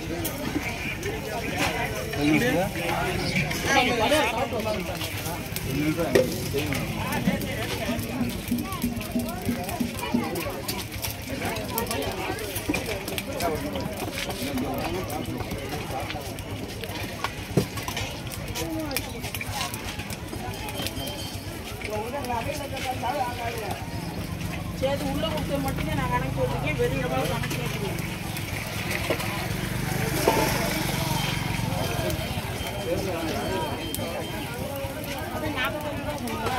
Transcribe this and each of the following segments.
சரி உள்ள கொடுத்த மட்டும் நான் கணக்கு போட்டிருக்கேன் வெளியில போய் கணக்கு கேட்குறேன் அது நாற்பத்தஞ்சு ரூபா சொன்னீங்களா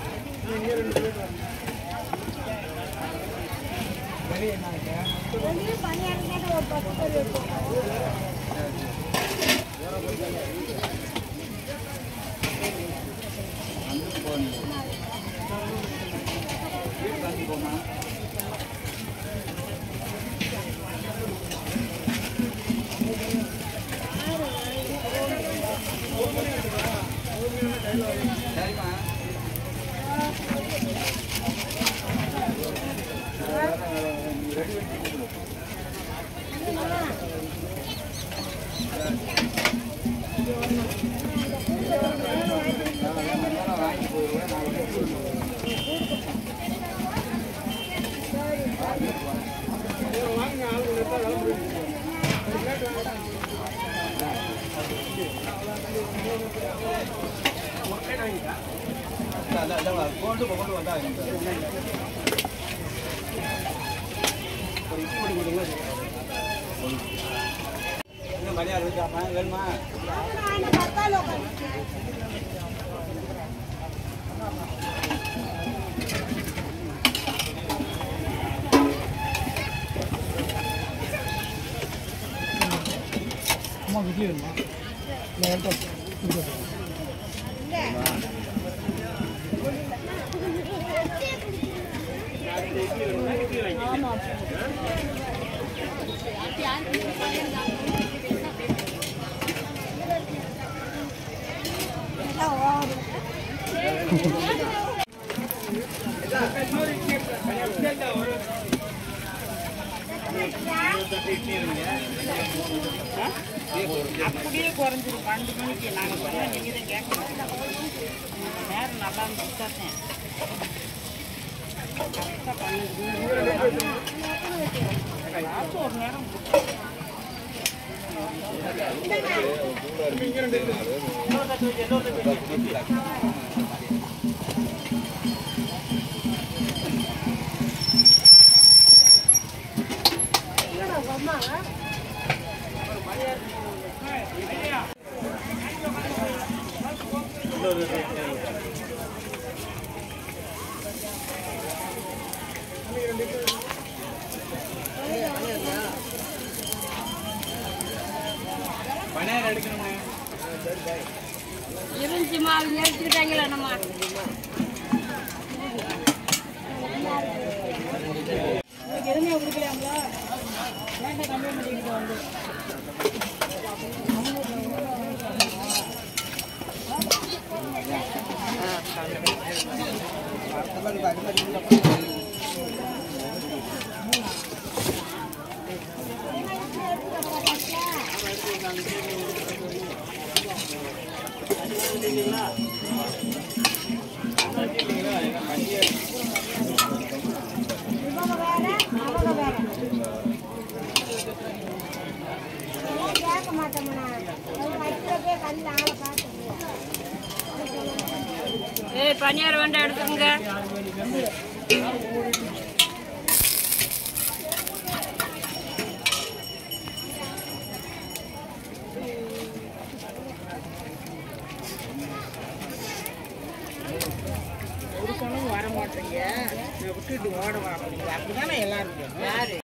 அப்படியே குறைஞ்சிரும் பன்னெண்டு மணிக்கு நாங்கள் சொன்னால் நீங்கள் தான் கேட்கணும் நேரம் நல்லா இருந்துச்சு தான் கரெக்டாக பன்னெண்டு மணி ஏதாச்சும் ஒரு நேரம் இருந்துச்சுமா அவங்க எடுத்துக்கிட்டாங்களா நம்ம எதுவுமே கொடுக்கலாங்களா வேண்டாம் கம்மி பண்ணிக்கிட்டு வந்து இவங்க வேற அவங்க வேற இதெல்லாம் கேட்க மாட்டோம்ண்ணா வைக்கிறதே கல்ல ஆளை பார்த்து ஏய் பனியார் வேண்டாம் எடுத்துக்கோங்க ஒரு சொன்னது வர மாட்டீங்க நான் விட்டுட்டு ஓட வர அப்படிதானே எல்லாரும் யாரு